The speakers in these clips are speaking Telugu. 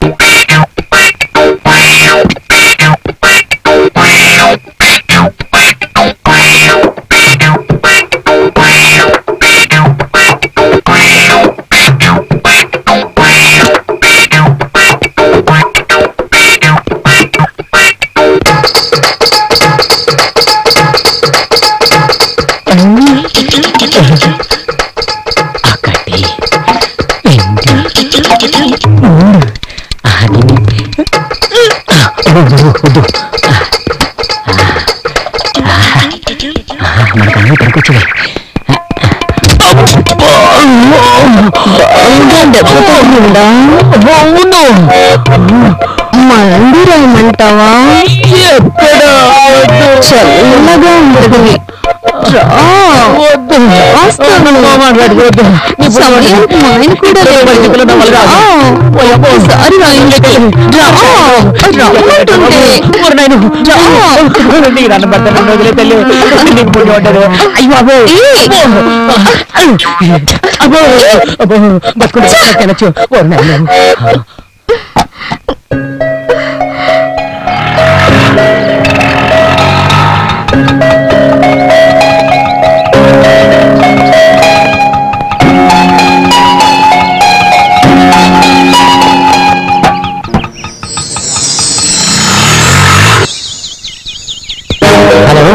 ఒకటి రెండు మూడు అది మనకు అన్నీ పనికొచ్చింది మందిరమంటావా ఎక్కడ చల్లగా ఉంటుంది రా. వస్తాను. సమయానికి మా ఆయన కూడా లేడు. రా. ఒకసారి రా ఇంటికి. రా. రమ్మంటుంటే. ఏయ్. హలో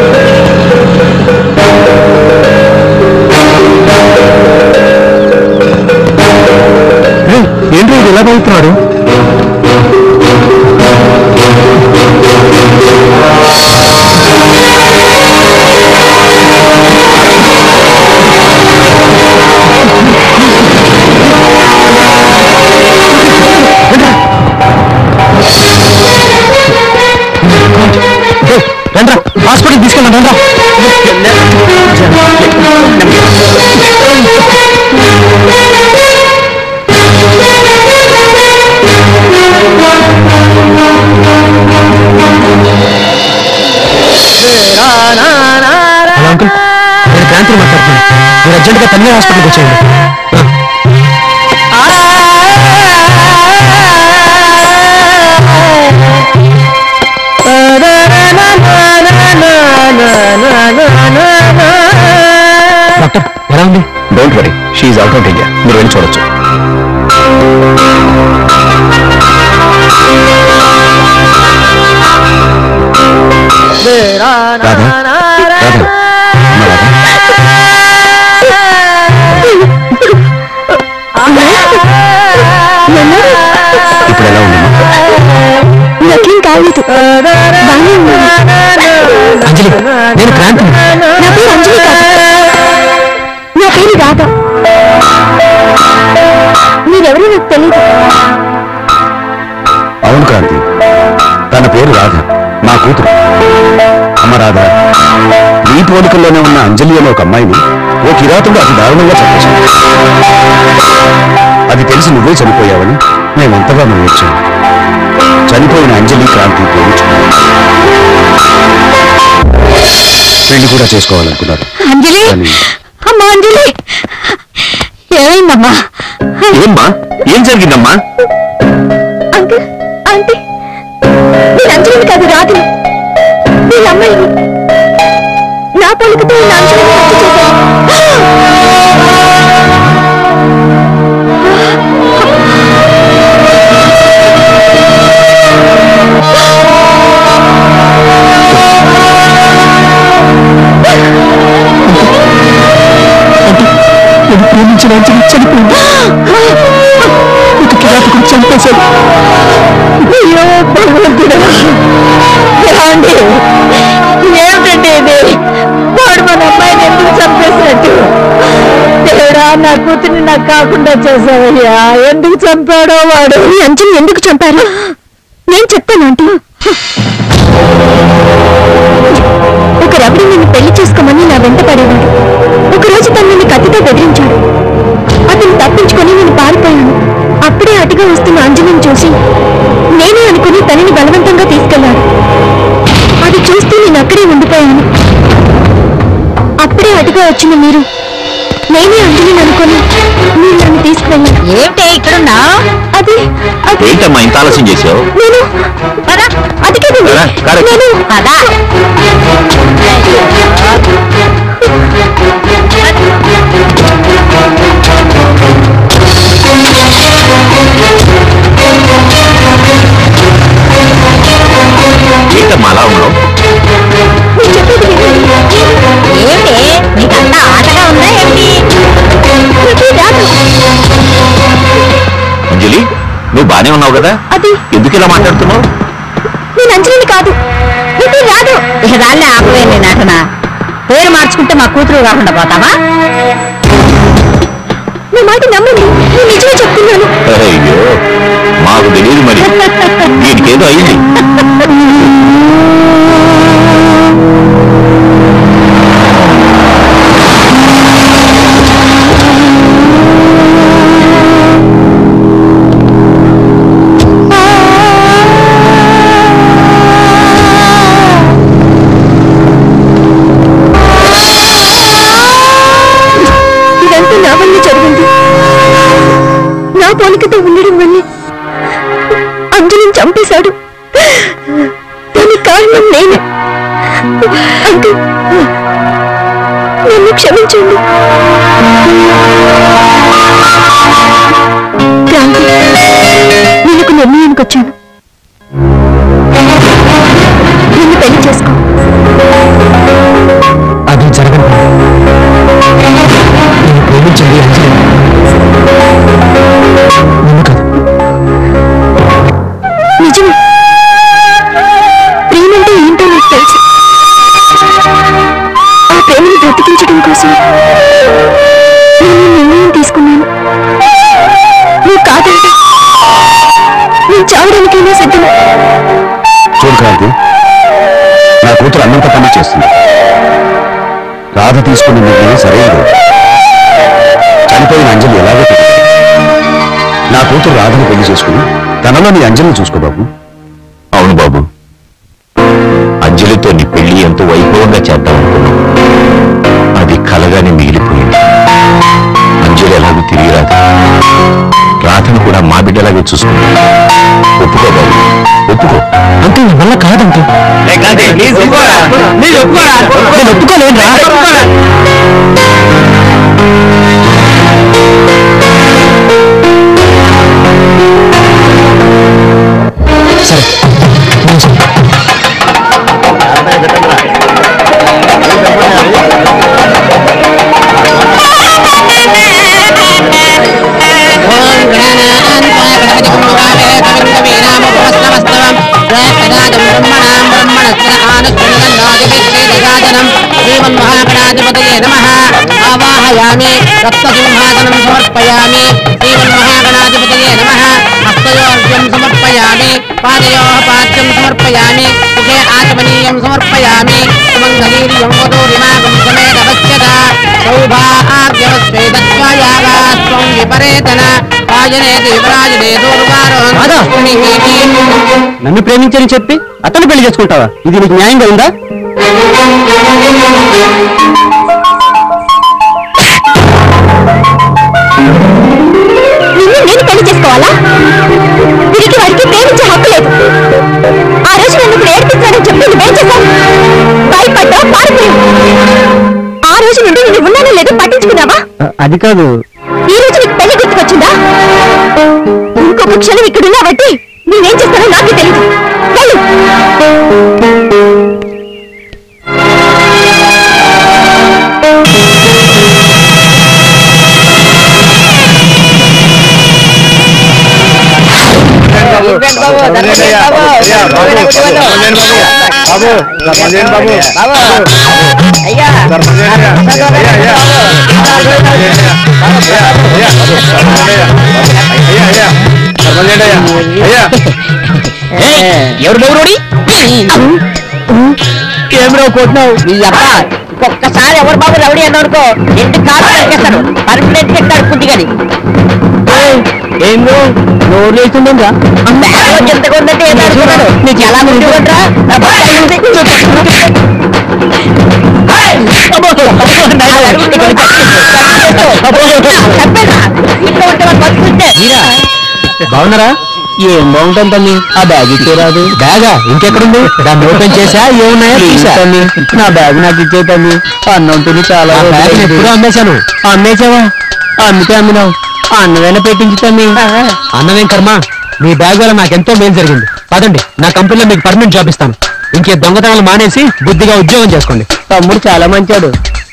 ఏంటి ఇది ఎలా వెళ్తున్నాడు రండ్రా హాస్పిటల్ తీసుకెళ్ళండి రండ్రా హలో అంకుల్ నేను క్రాంతి మాట్లాడుతున్నాను మీరు అర్జెంట్గా తన్నే హాస్పిటల్కి వచ్చేయండి డాక్టర్ ఎలా ఉంది డోంట్ వరీ షీఈ్ అవుట్ ఆఫ్ ఇండియా మీరు వెళ్ళి చూడొచ్చు రాధా రాధా అమ్మ రాధా ఇప్పుడు ఎలా ఉందమ్మా నాకేం కాలేదు బాగానే ఉన్నాను. అంజలి నేను క్రాంతి నా పేరు అంజలి కాదు నా పేరు రాధ మీరెవరో నాకు తెలియదు అవును క్రాంతి తన పేరు రాధ నా కూతురు అమ్మ రాధ నీ పోలికల్లోనే ఉన్న అంజలి అనే ఒక అమ్మాయిని ఓ కిరాతుడు అతి దారుణంగా చంపేశాడు అది తెలిసి నువ్వే చనిపోయావని మేమెంతగా ఏడ్చాం చనిపోయిన అంజలి క్రాంతి ప్రేమించుకున్నారు పెళ్లి కూడా చేసుకోవాలనుకున్నారు అంజలి కానీ అమ్మా అంజలి ఏమైందమ్మా ఏమ్మా ఏం జరిగిందమ్మా అంకుల్ ఆంటీ నేను అంజలిని కాదు రాధని వీళ్ళ అమ్మాయిని నా పలుకుతో ఉన్న అంజలిని హత్య చేశాను నేను ప్రేమించిన అంజలి చనిపోయింది ఒక కిరాతకుడు చంపేశాడు అయ్యో భగవంతుడా ఏమండి ఏమిటండి ఇది వాడు మన అమ్మాయిని ఎందుకు చంపేసినట్టు దేవుడా నా కూతుర్ని నాకు కాకుండా చేసావయ్యా ఎందుకు చంపాడో వాడు అంజలి ఎందుకు చంపారు నేను చెప్తాను ఆంటీ ఒక రవిడి నిన్ను పెళ్లి చేసుకోమని నా వెంట పడేవాడు ఒకరోజు తను నిన్ను కత్తితో బెదిరించాడు అతను తప్పించుకొని నేను పారిపోయాను అప్పుడే అటుగా వస్తున్న అంజలిని చూసి నేనే అనుకుని తనని బలవంతంగా తీసుకెళ్లాడు అది చూస్తూ నేను అక్కడే ఉండిపోయాను అప్పుడే అటుగా వచ్చిన మీరు నేనే అంజలిని అనుకొని మీరు నన్ను తీసుకువెళ్ళాను ఏమిటే ఇక్కడున్నా అది అది ఏంటమ్మా ఇంత ఆలస్యం చేసావు నేను పదా అది కాదు రా, కారు. నేను పదా ఏంటమ్మా అలా ఉన్నావు మీరు చెప్పేది వినండి. ఏమిటి నీకంతా ఆటగా ఉందా ఏమిటి ఇది రాదు అంజలి నువ్వు బానే ఉన్నావు కదా అది ఎందుకు ఇలా మాట్లాడుతున్నావు నేను అంజలిని కాదు ఇది రాదు ఇక దాన్ని ఆపవే నీ నటన పేరు మార్చుకుంటే మా కూతురు కాకుండా పోతావా నా మాట నమ్మండి నేను నిజమే చెప్తున్నాను అయ్యో మాకు తెలియదు మరి దీనికి ఏదో అయింది ఇదంతా నా వల్ల జరిగింది నా పోలికతో ఉండడం వల్లే అంజలిని చంపేశాడు దానికి కారణం నేనే అంతే నన్ను క్షమించండి క్రాంతి నేను ఒక నిర్ణయానికి వచ్చాను నిన్ను పెళ్లి చేసుకో అది జరగదు నేను ప్రేమించింది అంజలి నిన్ను కాదు నిజమే ప్రేమంటే ఏంటో నాకు తెలుసు ఆ ప్రేమని బ్రతికించడం కోసం నేను ఈ నిర్ణయం తీసుకున్నాను నువ్వు కాదంటే నేను చావడానికైనా సిద్ధం చూడు క్రాంతి నా కూతురు అన్నంత పని చేస్తుంది రాధ తీసుకున్న నిర్ణయం సరైనది చనిపోయిన అంజలి ఎలాగో తెలియదు. నా కూతురు రాధను పెళ్లి చేసుకుని తనలో నీ అంజలిని చూసుకో బాబు అవును బాబు అంజలితో నీ పెళ్లి ఎంతో వైభవంగా చేద్దాం అనుకున్నాం అది కలగానే మిగిలిపోయింది అంజలి ఎలాగో తిరిగి రాదు రాధను కూడా మా బిడ్డలాగే చూసుకుంటాం ఒప్పుకో బాబు ఒప్పుకో అంటే నీ వల్ల కాదంటే నేను ఒప్పుకోలేనురా సరే నేను చెప్తా. ఆవాహయామి రక్తసింహాసనం సమర్పయామి శ్రీమన్మహాగణాధిపతయే నమ హస్తయోర్ఘ్యం సమర్పయామి పాదయో పాద్యం సమర్పయామి ముఖే ఆచమనీయం సమర్పయామి సుమంగళీర్యం వధూరిమాగం సమేత పశ్యత సౌభాగ్యవశ్వేతత్వయాగాస్త్వం విపరేతన రాజనే దేవరాజనే రాధా! నన్ను ప్రేమించని చెప్పి అతను పెళ్లి చేసుకుంటావా ఇది నీకు న్యాయంగా ఉందా నిన్ను నేను పెళ్లి చేసుకోవాలా వీరికి వారికి ప్రేమించే హక్కు లేదు ఆ రోజు నన్ను ఇప్పుడు ఏడిపించాలని చెప్పి నువ్వేం చేశావు భయపడ్డావు పారిపోయావు ఆ రోజు నుండి నేను ఉన్నానో లేదో పట్టించుకున్నావా అది కాదు ఈ రోజు నీకు పెళ్లి గుర్తుకొచ్చిందా ఇంకొక క్షణం ఇక్కడున్నావంటే నేనేం చేస్తానో నాకే తెలియదు వెళ్ళు ఎవరు బౌరోడి ఏమిరో కొట్టినావు నీ అబ్బా ఒక్కసారి ఎవరు బాబు రౌడీ అని అనుకో రెండు కాళ్ళు కనిపిస్తాడు పర్మనెంట్ చెప్తాడు పుట్టిగని ఏం నోరు లేస్తుందా బ్యాగ్లో చింతగా ఉందంటే ఏదో అనుకున్నాడు నీకు ఎలా గుర్తుకుంటారా అబ్బో, నాయనా, ఇక్కడ చంపేస్తా. ఇంట్లో ఉంటే వాడు బతుకుంటే. బాగున్నారా ఏం బాగుంటుంది తమ్మి ఆ బ్యాగ్ ఇచ్చేరాదు బ్యాగా ఇంకెక్కడుంది దాన్ని ఓపెన్ చేసా ఏమున్నాయో చూసా నా బ్యాగ్ నాకు ఇచ్చే తమ్మి అన్నం తిని చాలా బ్యాగ్ ఎప్పుడూ అమ్మేశాను అమ్మేశావా అమ్మితే అమ్మినావు అన్నమైనా పెట్టించి తమ్మి అన్నమేం కర్మ మీ బ్యాగ్ వల్ల నాకెంతో మేలు జరిగింది పదండి నా కంపెనీలో మీకు పర్మనెంట్ జాబ్ ఇస్తాను ఇంకే దొంగతనాలు మానేసి బుద్ధిగా ఉద్యోగం చేసుకోండి తమ్ముడు చాలా మంచాడు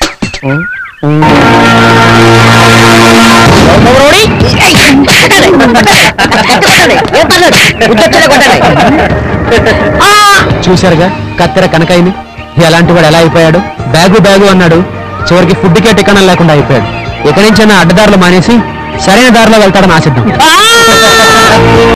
ఎవరోడి? ఏయ్, కొట్టండి, కొట్టండి, కొట్టండి. ఏం పర్లేదు. ఉద్దొచ్చేలా కొట్టండి. ఆ! చూశారుగా కత్తెర కనకాయని ఎలాంటి వాడు ఎలా అయిపోయాడు బ్యాగు బ్యాగు అన్నాడు చివరికి ఫుడ్కే టికాణం లేకుండా అయిపోయాడు ఇక్కడి నుంచైనా అడ్డదారులు మానేసి సరైన దారిలో వెళ్తాడని ఆశిద్దాం ఆ!